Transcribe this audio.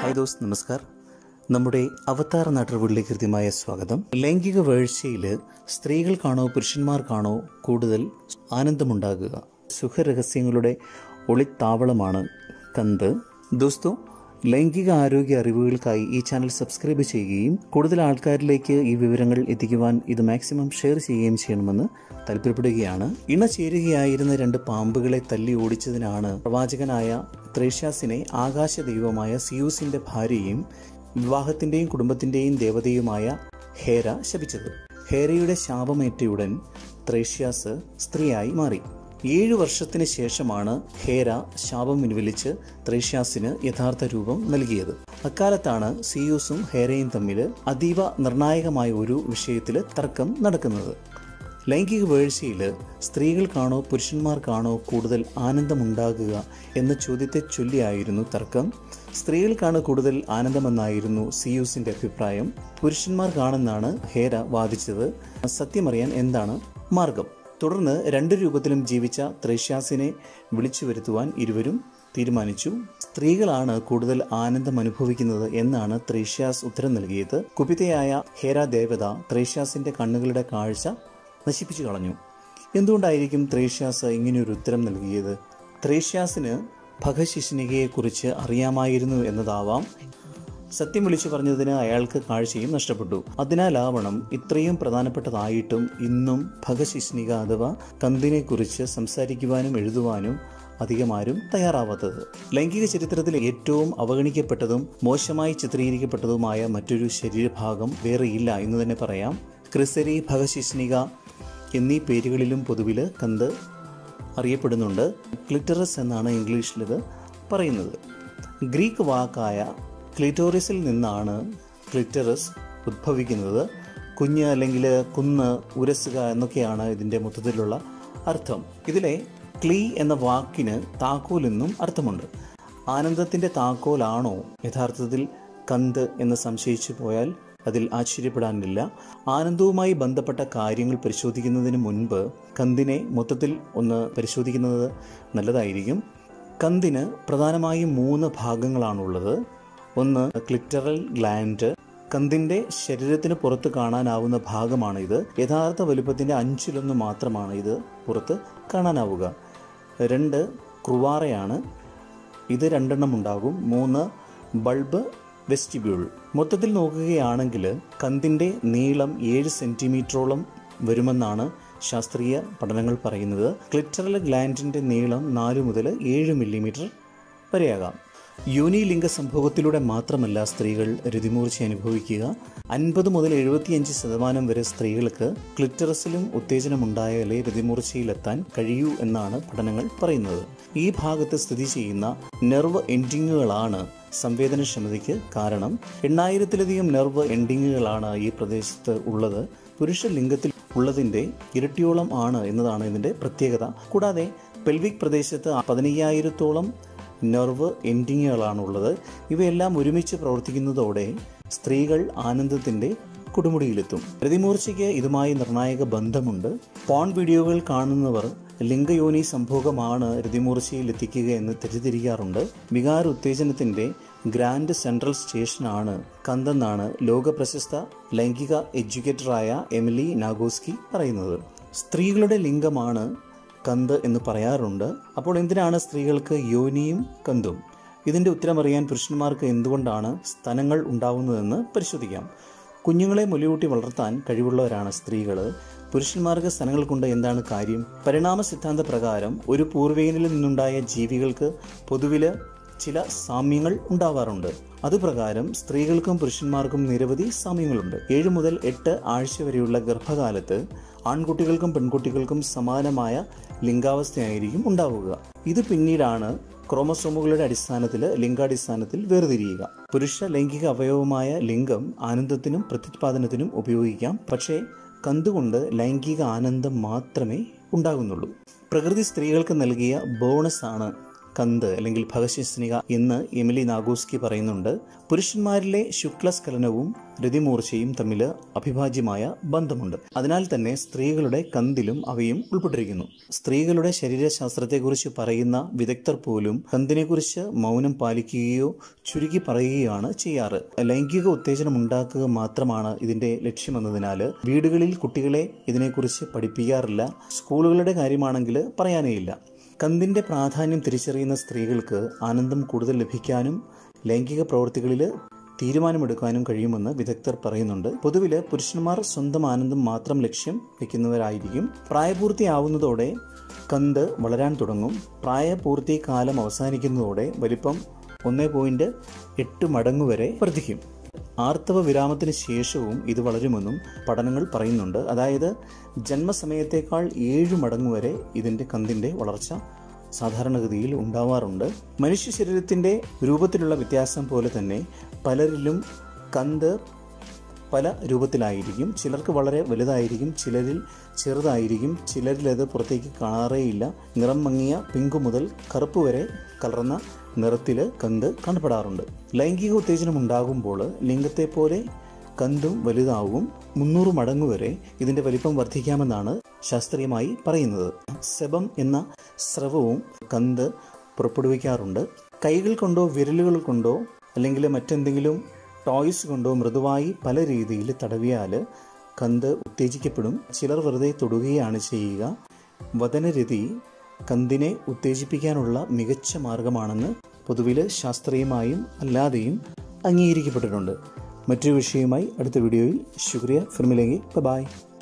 hi those നമസ്കാർ നമ്മുടെ അവതാർ നാട്ടുകളിലേക്ക് കൃത്യമായ സ്വാഗതം ലൈംഗിക വീഴ്ചയിൽ സ്ത്രീകൾക്കാണോ പുരുഷന്മാർക്കാണോ കൂടുതൽ ആനന്ദമുണ്ടാകുക സുഖരഹസ്യങ്ങളുടെ ഒളിത്താവളമാണ് കന്ത് ദോസ്തോ ലൈംഗിക ആരോഗ്യ അറിവുകൾക്കായി ഈ ചാനൽ സബ്സ്ക്രൈബ് ചെയ്യുകയും കൂടുതൽ ആൾക്കാരിലേക്ക് ഈ വിവരങ്ങൾ എത്തിക്കുവാൻ ഇത് മാക്സിമം ഷെയർ ചെയ്യുകയും ചെയ്യണമെന്ന് താല്പര്യപ്പെടുകയാണ് ഇണ ചേരുകയായിരുന്ന രണ്ട് പാമ്പുകളെ തല്ലി ഓടിച്ചതിനാണ് പ്രവാചകനായ ത്രേഷ്യാസിനെ ആകാശ ദൈവമായ സിയൂസിന്റെ ഭാര്യയും വിവാഹത്തിന്റെയും കുടുംബത്തിന്റെയും ദേവതയുമായ ഹേര ശപിച്ചത് ഹേരയുടെ ശാപമേറ്റയുടൻ ത്രേഷ്യാസ് സ്ത്രീയായി മാറി ഏഴു വർഷത്തിന് ശേഷമാണ് ഹേര ശാപം പിൻവലിച്ച് ത്രേഷ്യാസിന് യഥാർത്ഥ രൂപം നൽകിയത് അക്കാലത്താണ് സിയൂസും ഹേരയും തമ്മിൽ അതീവ നിർണായകമായ ഒരു വിഷയത്തിൽ തർക്കം നടക്കുന്നത് ലൈംഗിക വീഴ്ചയിൽ സ്ത്രീകൾക്കാണോ പുരുഷന്മാർക്കാണോ കൂടുതൽ ആനന്ദമുണ്ടാകുക എന്ന ചോദ്യത്തെ ചൊല്ലിയായിരുന്നു തർക്കം സ്ത്രീകൾക്കാണ് കൂടുതൽ ആനന്ദമെന്നായിരുന്നു സിയൂസിന്റെ അഭിപ്രായം പുരുഷന്മാർക്കാണെന്നാണ് ഹേര വാദിച്ചത് സത്യമറിയാൻ എന്താണ് മാർഗം തുടർന്ന് രണ്ട് രൂപത്തിലും ജീവിച്ച ത്രേഷ്യാസിനെ വിളിച്ചു വരുത്തുവാൻ ഇരുവരും തീരുമാനിച്ചു സ്ത്രീകളാണ് കൂടുതൽ ആനന്ദം അനുഭവിക്കുന്നത് എന്നാണ് ത്രേഷ്യാസ് ഉത്തരം നൽകിയത് കുപിതയായ ഹേര ദേവത ത്രേഷ്യാസിന്റെ കണ്ണുകളുടെ കാഴ്ച നശിപ്പിച്ചു കളഞ്ഞു എന്തുകൊണ്ടായിരിക്കും ത്രേഷ്യാസ് ഇങ്ങനെയൊരു ഉത്തരം നൽകിയത് ത്രേഷ്യാസിന് ഭഗശിഷ്ണികയെക്കുറിച്ച് അറിയാമായിരുന്നു എന്നതാവാം സത്യം വിളിച്ചു പറഞ്ഞതിന് അയാൾക്ക് കാഴ്ചയും നഷ്ടപ്പെട്ടു അതിനാലാവണം ഇത്രയും പ്രധാനപ്പെട്ടതായിട്ടും ഇന്നും ഭഗശിഷ്ണിക അഥവാ കന്തിനെക്കുറിച്ച് സംസാരിക്കുവാനും എഴുതുവാനും അധികമാരും തയ്യാറാവാത്തത് ലൈംഗിക ചരിത്രത്തിൽ ഏറ്റവും അവഗണിക്കപ്പെട്ടതും മോശമായി ചിത്രീകരിക്കപ്പെട്ടതുമായ മറ്റൊരു ശരീരഭാഗം വേറെയില്ല എന്ന് തന്നെ പറയാം ക്രിസരി ഭഗശിഷ്ണിക എന്നീ പേരുകളിലും പൊതുവിൽ കന്ത് അറിയപ്പെടുന്നുണ്ട് ക്ലിറ്ററസ് എന്നാണ് ഇംഗ്ലീഷിലിത് പറയുന്നത് ഗ്രീക്ക് വാക്കായ ക്ലിറ്റോറിസിൽ നിന്നാണ് ക്ലിറ്ററസ് ഉദ്ഭവിക്കുന്നത് കുഞ്ഞ് അല്ലെങ്കിൽ കുന്ന് ഉരസുക എന്നൊക്കെയാണ് ഇതിൻ്റെ മൊത്തത്തിലുള്ള അർത്ഥം ഇതിലെ ക്ലീ എന്ന വാക്കിന് താക്കോൽ എന്നും അർത്ഥമുണ്ട് ആനന്ദത്തിൻ്റെ താക്കോലാണോ യഥാർത്ഥത്തിൽ കന്ത് എന്ന് സംശയിച്ചു പോയാൽ അതിൽ ആശ്ചര്യപ്പെടാനില്ല ആനന്ദവുമായി ബന്ധപ്പെട്ട കാര്യങ്ങൾ പരിശോധിക്കുന്നതിന് മുൻപ് കന്തിനെ മൊത്തത്തിൽ ഒന്ന് പരിശോധിക്കുന്നത് നല്ലതായിരിക്കും കന്തിന് പ്രധാനമായും മൂന്ന് ഭാഗങ്ങളാണുള്ളത് ഒന്ന് ക്ലിറ്ററൽ ഗ്ലാൻഡ് കന്തിന്റെ ശരീരത്തിന് പുറത്ത് കാണാനാവുന്ന ഭാഗമാണ് ഇത് യഥാർത്ഥ വലുപ്പത്തിന്റെ അഞ്ചിലൊന്ന് മാത്രമാണ് ഇത് പുറത്ത് കാണാനാവുക രണ്ട് ക്രുവാറയാണ് ഇത് രണ്ടെണ്ണം ഉണ്ടാകും മൂന്ന് ബൾബ് വെസ്റ്റിബ്യൂൾ മൊത്തത്തിൽ നോക്കുകയാണെങ്കിൽ കന്തിൻ്റെ നീളം ഏഴ് സെൻറ്റിമീറ്ററോളം വരുമെന്നാണ് ശാസ്ത്രീയ പഠനങ്ങൾ പറയുന്നത് ക്ലിറ്ററൽ ഗ്ലാൻഡിൻ്റെ നീളം നാല് മുതൽ ഏഴ് മില്ലിമീറ്റർ വരെയാകാം യോനിലിംഗ സംഭവത്തിലൂടെ മാത്രമല്ല സ്ത്രീകൾ രതിമൂർച്ച അനുഭവിക്കുക അൻപത് മുതൽ എഴുപത്തിയഞ്ച് ശതമാനം വരെ സ്ത്രീകൾക്ക് ക്ലിറ്ററസിലും ഉത്തേജനമുണ്ടായാലേ രതിമൂർച്ചയിലെത്താൻ കഴിയൂ എന്നാണ് പഠനങ്ങൾ പറയുന്നത് ഈ ഭാഗത്ത് സ്ഥിതി ചെയ്യുന്ന നെർവ് എൻഡിങ്ങുകളാണ് സംവേദനക്ഷമതയ്ക്ക് കാരണം എണ്ണായിരത്തിലധികം നെർവ് എൻഡിങ്ങുകളാണ് ഈ പ്രദേശത്ത് ഉള്ളത് പുരുഷ ലിംഗത്തിൽ ഉള്ളതിൻ്റെ ഇരട്ടിയോളം ആണ് എന്നതാണ് ഇതിൻ്റെ പ്രത്യേകത കൂടാതെ പെൽവിക് പ്രദേശത്ത് പതിനയ്യായിരത്തോളം നെർവ് എൻഡിങ്ങുകളാണുള്ളത് ഇവയെല്ലാം ഒരുമിച്ച് പ്രവർത്തിക്കുന്നതോടെ സ്ത്രീകൾ ആനന്ദത്തിൻ്റെ കൊടുമുടിയിലെത്തും പ്രതിമൂർച്ചയ്ക്ക് ഇതുമായി നിർണായക ബന്ധമുണ്ട് പോൺ വീഡിയോകൾ കാണുന്നവർ ലിംഗയോനി സംഭോഗമാണ് രതിമൂർച്ചയിൽ എത്തിക്കുക എന്ന് തെറ്റിദ്ധരിക്കാറുണ്ട് വികാര ഉത്തേജനത്തിന്റെ ഗ്രാൻഡ് സെൻട്രൽ സ്റ്റേഷനാണ് കന്തെന്നാണ് ലോക പ്രശസ്ത ലൈംഗിക എഡ്യൂക്കേറ്ററായ എമിലി നാഗോസ്കി പറയുന്നത് സ്ത്രീകളുടെ ലിംഗമാണ് കന്ത് എന്ന് പറയാറുണ്ട് അപ്പോൾ എന്തിനാണ് സ്ത്രീകൾക്ക് യോനിയും കന്തും ഇതിൻ്റെ ഉത്തരമറിയാൻ പുരുഷന്മാർക്ക് എന്തുകൊണ്ടാണ് സ്തനങ്ങൾ ഉണ്ടാവുന്നതെന്ന് പരിശോധിക്കാം കുഞ്ഞുങ്ങളെ മുലയൂട്ടി വളർത്താൻ കഴിവുള്ളവരാണ് സ്ത്രീകൾ പുരുഷന്മാർക്ക് സ്തനങ്ങൾ കൊണ്ട് എന്താണ് കാര്യം പരിണാമ സിദ്ധാന്ത പ്രകാരം ഒരു പൂർവീകനിൽ നിന്നുണ്ടായ ജീവികൾക്ക് പൊതുവില് ചില സാമ്യങ്ങൾ ഉണ്ടാവാറുണ്ട് അതുപ്രകാരം സ്ത്രീകൾക്കും പുരുഷന്മാർക്കും നിരവധി സാമ്യങ്ങളുണ്ട് ഏഴ് മുതൽ എട്ട് ആഴ്ച വരെയുള്ള ഗർഭകാലത്ത് ആൺകുട്ടികൾക്കും പെൺകുട്ടികൾക്കും സമാനമായ ലിംഗാവസ്ഥയായിരിക്കും ഉണ്ടാവുക ഇത് പിന്നീടാണ് ക്രോമസോമുകളുടെ അടിസ്ഥാനത്തിൽ ലിംഗാടിസ്ഥാനത്തിൽ വേർതിരിയുക പുരുഷ ലൈംഗിക അവയവമായ ലിംഗം ആനന്ദത്തിനും പ്രത്യുത്പാദനത്തിനും ഉപയോഗിക്കാം പക്ഷേ കന്തുകൊണ്ട് ലൈംഗിക ആനന്ദം മാത്രമേ ഉണ്ടാകുന്നുള്ളൂ പ്രകൃതി സ്ത്രീകൾക്ക് നൽകിയ ബോണസ് ആണ് കന്ത് അല്ലെങ്കിൽ ഭഗശിസ്നിക എന്ന് എമിലി നാഗോസ്കി പറയുന്നുണ്ട് പുരുഷന്മാരിലെ ശുക്ലസ്ഖലനവും രതിമൂർച്ചയും തമ്മിൽ അഭിഭാജ്യമായ ബന്ധമുണ്ട് അതിനാൽ തന്നെ സ്ത്രീകളുടെ കന്തിലും അവയും ഉൾപ്പെട്ടിരിക്കുന്നു സ്ത്രീകളുടെ ശരീരശാസ്ത്രത്തെക്കുറിച്ച് പറയുന്ന വിദഗ്ധർ പോലും കന്തിനെക്കുറിച്ച് മൗനം പാലിക്കുകയോ ചുരുക്കി പറയുകയാണ് ചെയ്യാറ് ലൈംഗിക ഉത്തേജനം ഉണ്ടാക്കുക മാത്രമാണ് ഇതിന്റെ ലക്ഷ്യമെന്നതിനാൽ വീടുകളിൽ കുട്ടികളെ ഇതിനെക്കുറിച്ച് പഠിപ്പിക്കാറില്ല സ്കൂളുകളുടെ കാര്യമാണെങ്കിൽ പറയാനേയില്ല കന്തിന്റെ പ്രാധാന്യം തിരിച്ചറിയുന്ന സ്ത്രീകൾക്ക് ആനന്ദം കൂടുതൽ ലഭിക്കാനും ലൈംഗിക പ്രവൃത്തികളിൽ തീരുമാനമെടുക്കാനും കഴിയുമെന്ന് വിദഗ്ധർ പറയുന്നുണ്ട് പൊതുവിൽ പുരുഷന്മാർ സ്വന്തം ആനന്ദം മാത്രം ലക്ഷ്യം വെക്കുന്നവരായിരിക്കും പ്രായപൂർത്തിയാവുന്നതോടെ കന്ത് വളരാൻ തുടങ്ങും പ്രായപൂർത്തി കാലം അവസാനിക്കുന്നതോടെ വലിപ്പം ഒന്നേ പോയിന്റ് എട്ട് മടങ്ങ് വരെ വർദ്ധിക്കും ആർത്തവ വിരാമത്തിന് ശേഷവും ഇത് വളരുമെന്നും പഠനങ്ങൾ പറയുന്നുണ്ട് അതായത് ജന്മസമയത്തേക്കാൾ ഏഴ് മടങ്ങ് വരെ ഇതിൻ്റെ കന്തിൻ്റെ വളർച്ച സാധാരണഗതിയിൽ ഉണ്ടാവാറുണ്ട് മനുഷ്യ ശരീരത്തിൻ്റെ രൂപത്തിലുള്ള വ്യത്യാസം പോലെ തന്നെ പലരിലും കന്ത് പല രൂപത്തിലായിരിക്കും ചിലർക്ക് വളരെ വലുതായിരിക്കും ചിലരിൽ ചെറുതായിരിക്കും ചിലരിൽ അത് പുറത്തേക്ക് കാണാറേയില്ല നിറം മങ്ങിയ പിങ്ക് മുതൽ കറുപ്പ് വരെ കലർന്ന നിറത്തിൽ കന്ത് കാണപ്പെടാറുണ്ട് ലൈംഗിക ഉത്തേജനം ഉണ്ടാകുമ്പോൾ ലിംഗത്തെ പോലെ കന്തും വലുതാവും മുന്നൂറ് മടങ്ങ് വരെ ഇതിന്റെ വലിപ്പം വർദ്ധിക്കാമെന്നാണ് ശാസ്ത്രീയമായി പറയുന്നത് സെബം എന്ന സ്രവവും കന്ത് പുറപ്പെടുവിക്കാറുണ്ട് കൈകൾ കൊണ്ടോ വിരലുകൾ കൊണ്ടോ അല്ലെങ്കിൽ മറ്റെന്തെങ്കിലും ടോയ്സ് കൊണ്ടോ മൃദുവായി പല രീതിയിൽ തടവിയാൽ കന്ത് ഉത്തേജിക്കപ്പെടും ചിലർ വെറുതെ തൊടുകയാണ് ചെയ്യുക വതനരതി കന്തിനെ ഉത്തേജിപ്പിക്കാനുള്ള മികച്ച മാർഗമാണെന്ന് പൊതുവിൽ ശാസ്ത്രീയമായും അല്ലാതെയും അംഗീകരിക്കപ്പെട്ടിട്ടുണ്ട് മറ്റൊരു വിഷയവുമായി അടുത്ത വീഡിയോയിൽ ശുക്രിയ ഫിർമിലെങ്കിൽ ബൈ